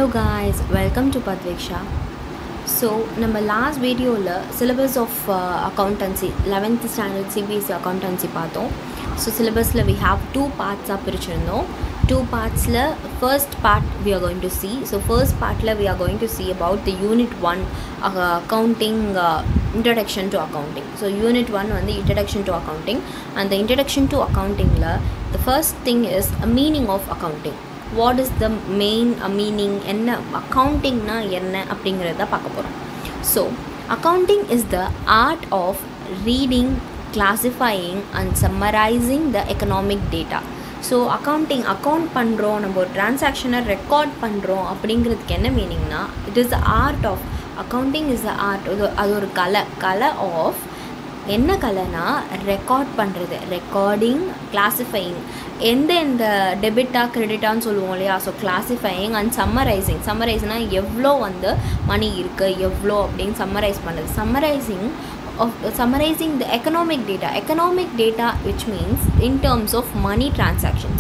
Hello guys welcome to பத்வேக்ஷா so நம்ம last வீடியோவில் syllabus of accountancy eleventh standard CBSE accountancy பார்த்தோம் so சிலபஸில் வி ஹாவ் டூ பார்ட்ஸாக பிரிச்சிருந்தோம் டூ பார்ட்ஸில் first part we are going to see so first பார்ட்டில் we are going to see about the unit one accounting introduction to accounting so unit one வந்து introduction to accounting அந்த introduction to அக்கௌண்டிங்கில் the first thing is a meaning of accounting what is the main meaning என்ன அக்கௌண்டிங்னா என்ன அப்படிங்கிறத பார்க்க போகிறோம் so accounting is the art of reading classifying and summarizing the economic data so accounting account பண்ணுறோம் நம்ம ஒரு ட்ரான்சாக்ஷனை ரெக்கார்ட் பண்ணுறோம் அப்படிங்கிறதுக்கு என்ன மீனிங்னா it is the art of accounting is the art அது ஒரு கலை கலை ஆஃப் என்ன கலைனா ரெக்கார்ட் பண்ணுறது ரெக்கார்டிங் கிளாஸிஃபையிங் எந்த எந்த டெபிட்டா கிரெடிட்டான்னு சொல்லுவோம் இல்லையா ஸோ கிளாஸிஃபையிங் அண்ட் சம்மரைசிங் சம்மரைஸ்னால் எவ்வளோ வந்து மணி இருக்குது எவ்வளோ அப்படின்னு சம்மரைஸ் பண்ணுறது summarizing of summarizing the economic data economic data which means in terms of money transactions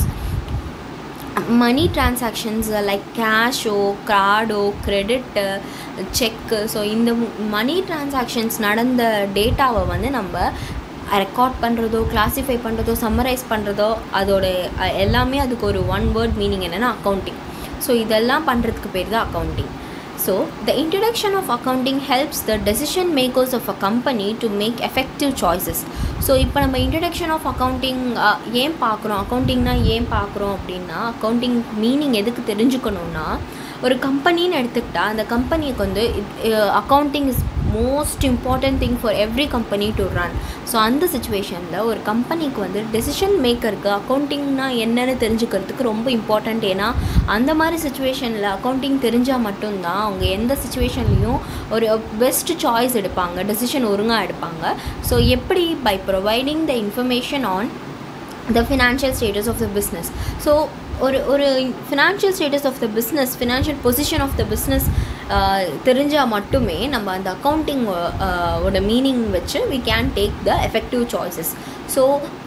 money transactions like கேஷோ கார்டோ கிரெடிட்டு செக்கு ஸோ இந்த மணி டிரான்சாக்ஷன்ஸ் நடந்த டேட்டாவை வந்து நம்ம ரெக்கார்ட் பண்ணுறதோ கிளாஸிஃபை பண்ணுறதோ சம்மரைஸ் பண்ணுறதோ அதோட எல்லாமே அதுக்கு ஒரு ஒன் வேர்ட் மீனிங் என்னென்னா அக்கௌண்டிங் ஸோ இதெல்லாம் பண்ணுறதுக்கு பேர் தான் accounting so the introduction of accounting helps the decision makers of a company to make effective choices so இப்போ நம்ம இன்ட்ரடக்ஷன் ஆஃப் அக்கௌண்டிங் ஏன் பார்க்குறோம் அக்கௌண்டிங்னா ஏன் பார்க்குறோம் அப்படின்னா அக்கௌண்டிங் மீனிங் எதுக்கு தெரிஞ்சுக்கணுன்னா ஒரு கம்பெனின்னு எடுத்துக்கிட்டால் அந்த கம்பெனிக்கு வந்து accounting is most important thing for every company to run so அந்த சுச்சுவேஷனில் ஒரு கம்பெனிக்கு வந்து டெசிஷன் மேக்கருக்கு அக்கௌண்டிங்னா என்னென்னு தெரிஞ்சுக்கிறதுக்கு ரொம்ப இம்பார்ட்டண்ட் ஏன்னா அந்த மாதிரி சுச்சுவேஷனில் அக்கௌண்டிங் தெரிஞ்சால் மட்டும்தான் அவங்க எந்த சுச்சுவேஷன்லேயும் ஒரு பெஸ்ட் சாய்ஸ் எடுப்பாங்க டெசிஷன் ஒழுங்காக எடுப்பாங்க ஸோ எப்படி by providing the information on the financial status of the business so ஒரு ஒரு financial status of the business financial position of the business தெரிஞ்சால் மட்டுமே நம்ம அந்த அக்கௌண்டிங் ஓட மீனிங் வச்சு we can take the effective choices so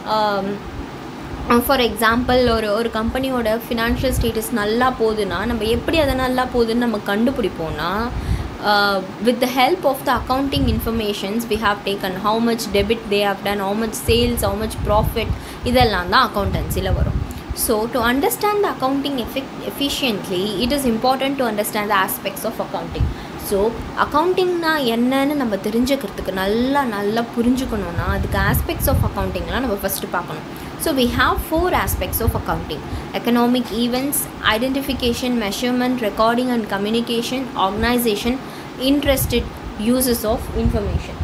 for example ஒரு ஒரு கம்பெனியோட ஃபினான்ஷியல் ஸ்டேட்டஸ் நல்லா போகுதுன்னா நம்ம எப்படி அதை நல்லா போகுதுன்னு நம்ம கண்டுபிடிப்போம்னா uh, with the help of the accounting informations we have taken how much debit they have done how much sales how much profit இதெல்லாம் தான் அக்கௌண்டன்சியில் வரும் so to understand the accounting effect efficiently it is important to understand the aspects of accounting so அக்கௌண்டிங்னா என்னன்னு நம்ம தெரிஞ்சுக்கிறதுக்கு நல்லா நல்லா புரிஞ்சுக்கணுன்னா அதுக்கு ஆஸ்பெக்ட்ஸ் ஆஃப் அக்கௌண்டிங்லாம் நம்ம ஃபஸ்ட்டு பார்க்கணும் so we have four aspects of accounting economic events identification measurement recording and communication organization interested uses of information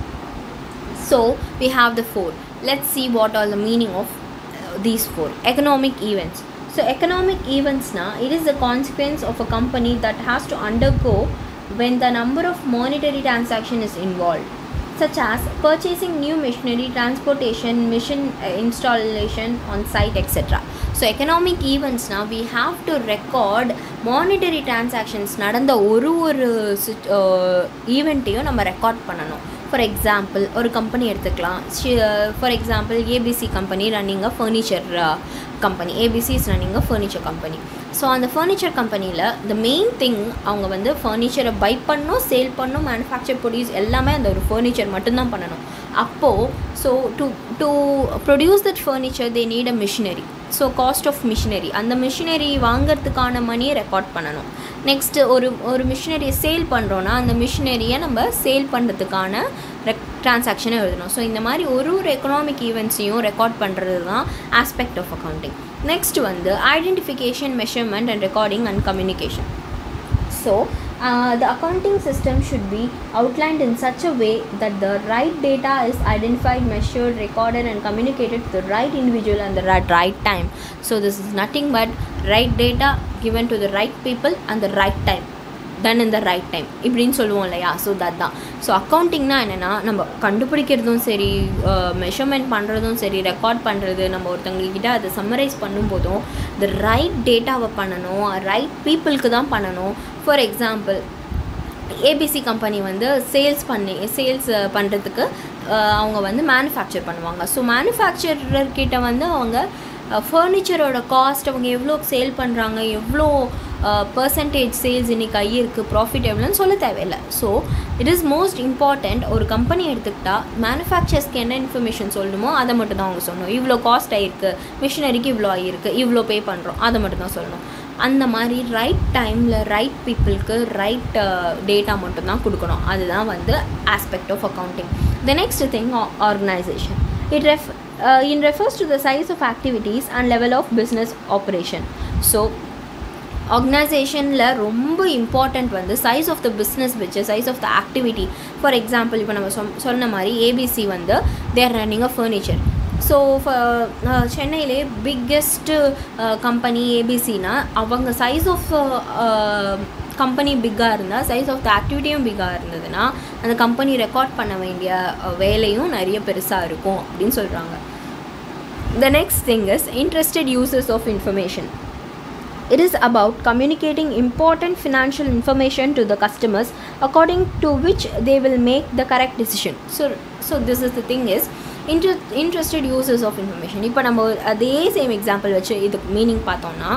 so we have the four let's see what are the meaning of uh, these four economic events so economic events now it is the consequence of a company that has to undergo when the number of monetary transaction is involved such as purchasing new machinery transportation mission uh, installation on site etc so economic ஈவெண்ட்ஸ்னால் we have to record monetary transactions நடந்த ஒரு ஒரு ஈவெண்ட்டையும் நம்ம record பண்ணணும் for example ஒரு company எடுத்துக்கலாம் for example ABC company running a furniture company ABC is running a furniture company so அந்த ஃபர்னிச்சர் கம்பெனியில் த மெயின் திங் அவங்க வந்து ஃபர்னிச்சரை பை பண்ணணும் சேல் பண்ணணும் மேனுஃபேக்சர் ப்ரொடியூஸ் எல்லாமே அந்த ஒரு ஃபர்னிச்சர் மட்டும்தான் பண்ணணும் அப்போது so to to produce that furniture they need a machinery so cost of machinery அந்த மிஷினரி வாங்கிறதுக்கான மணியை ரெக்கார்ட் பண்ணணும் நெக்ஸ்ட்டு ஒரு ஒரு மிஷினரியை சேல் பண்ணுறோன்னா அந்த மிஷினரியை நம்ம சேல் பண்ணுறதுக்கான ரெக் ட்ரான்சாக்ஷனை எழுதணும் ஸோ இந்த மாதிரி ஒரு ஒரு எக்கனாமிக் ஈவெண்ட்ஸையும் ரெக்கார்ட் பண்ணுறது தான் ஆஸ்பெக்ட் ஆஃப் அக்கௌண்டிங் நெக்ஸ்ட் வந்து identification measurement and recording and communication so uh, the accounting system should be outlined in such a way that the right data is identified, measured, recorded, and communicated to the right individual and the right, right time. So, this is nothing but right data given to the right people and the right time. Done in the right time இப்படின்னு சொல்லுவோம் இல்லையா so that தான் so அக்கௌண்டிங்னா என்னென்னா நம்ம கண்டுபிடிக்கிறதும் சரி measurement பண்ணுறதும் சரி ரெக்கார்ட் பண்ணுறது நம்ம ஒருத்தவங்கக்கிட்ட அதை சம்மரைஸ் பண்ணும்போதும் த ரைட் டேட்டாவை பண்ணணும் ரைட் பீப்புளுக்கு தான் பண்ணணும் ஃபார் எக்ஸாம்பிள் ஏபிசி கம்பெனி வந்து சேல்ஸ் பண்ணி சேல்ஸ் பண்ணுறதுக்கு அவங்க வந்து மேனுஃபேக்சர் பண்ணுவாங்க ஸோ மேனுஃபேக்சரர்கிட்ட வந்து அவங்க ஃபர்னிச்சரோட காஸ்ட் அவங்க எவ்வளோ சேல் பண்ணுறாங்க எவ்வளோ பர்சன்டேஜ் சேல்ஸ் இன்னைக்கு கை இருக்குது ப்ராஃபிட் எவ்வளோன்னு சொல்ல தேவையில்லை so it is most important ஒரு கம்பெனி எடுத்துக்கிட்டா மேனுஃபேக்சர்ஸ்க்கு என்ன இன்ஃபர்மேஷன் சொல்லணுமோ அதை மட்டும் தான் அவங்க சொல்லணும் இவ்வளோ காஸ்ட் ஆகிருக்கு மிஷினரிக்கு இவ்வளோ ஆகிருக்கு இவ்வளோ பே பண்ணுறோம் அதை மட்டும் தான் சொல்லணும் அந்த மாதிரி ரைட் டைமில் ரைட் பீப்புளுக்கு ரைட் டேட்டா மட்டும்தான் கொடுக்கணும் அதுதான் வந்து aspect of accounting the next thing organisation it ref in refers to the size of activities and level of business operation so ஆர்கனைசேஷனில் ரொம்ப இம்பார்ட்டண்ட் வந்து சைஸ் ஆஃப் த பிஸ்னஸ் வச்சு size of the activity for example இப்போ நம்ம சொ சொன்ன மாதிரி ABC வந்து they're running a furniture so சென்னையிலே பிக்கெஸ்ட்டு கம்பெனி ஏபிசினா அவங்க சைஸ் ஆஃப் கம்பெனி பிக்காக இருந்தால் சைஸ் ஆஃப் த ஆக்டிவிட்டியும் பிக்காக இருந்ததுன்னா அந்த கம்பெனி ரெக்கார்ட் பண்ண வேண்டிய வேலையும் நிறைய பெருசாக இருக்கும் அப்படின்னு சொல்கிறாங்க the next thing is interested uses of information It is about communicating important financial information to the customers according to which they will make the correct decision. So, so this is the thing is inter interested users of information. இப்போ நம்ம அதே same example வச்சு இதுக்கு meaning பார்த்தோம்னா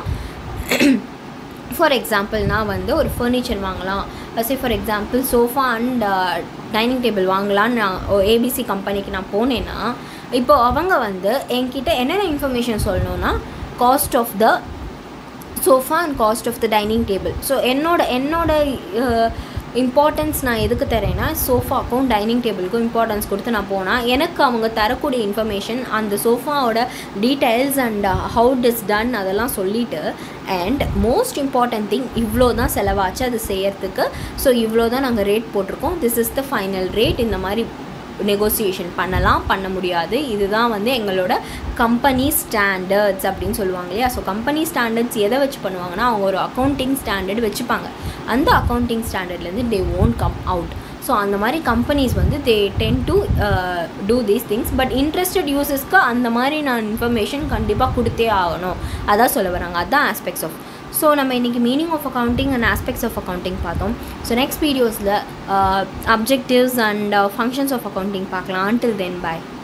for example நான் வந்து ஒரு furniture வாங்கலாம் say for example sofa and dining table வாங்கலான்னு நான் ஏபிசி கம்பெனிக்கு நான் போனேன்னா இப்போ அவங்க வந்து என்கிட்ட என்னென்ன இன்ஃபர்மேஷன் சொல்லணும்னா cost of the sofa and cost of the dining table so என்னோட என்னோட இம்பார்ட்டன்ஸ் நான் எதுக்கு தரேன்னா சோஃபாக்கும் டைனிங் டேபிளுக்கும் இம்பார்ட்டன்ஸ் கொடுத்து நான் போனால் எனக்கு அவங்க தரக்கூடிய இன்ஃபர்மேஷன் அந்த சோஃபாவோட details and how it is done அதெல்லாம் சொல்லிவிட்டு அண்ட் மோஸ்ட் இம்பார்ட்டன்ட் திங் இவ்வளோ தான் செலவாச்சு அது செய்யறதுக்கு ஸோ இவ்வளோ தான் நாங்கள் ரேட் போட்டிருக்கோம் this is the final rate இந்த மாதிரி நெகோசியேஷன் பண்ணலாம் பண்ண முடியாது இதுதான் வந்து எங்களோட கம்பெனி ஸ்டாண்டர்ட்ஸ் அப்படின்னு சொல்லுவாங்க இல்லையா ஸோ கம்பெனி ஸ்டாண்டர்ட்ஸ் எதை வச்சு பண்ணுவாங்கன்னா அவங்க ஒரு அக்கௌண்டிங் ஸ்டாண்டர்ட் வச்சுப்பாங்க அந்த அக்கௌண்டிங் ஸ்டாண்டர்ட்லேருந்து they won't come out so அந்த மாதிரி கம்பெனிஸ் வந்து they tend to do these things but interested யூசஸ்க்கு அந்த மாதிரி நான் இன்ஃபர்மேஷன் கண்டிப்பாக கொடுத்தே ஆகணும் அதான் சொல்ல வராங்க அதுதான் ஆஸ்பெக்ட்ஸ் ஆஃப் ஸோ நம்ம இன்றைக்கி meaning of accounting and aspects of accounting பார்த்தோம் ஸோ நெக்ஸ்ட் வீடியோஸில் objectives and functions of accounting பார்க்கலாம் அன்டில் தென் பாய்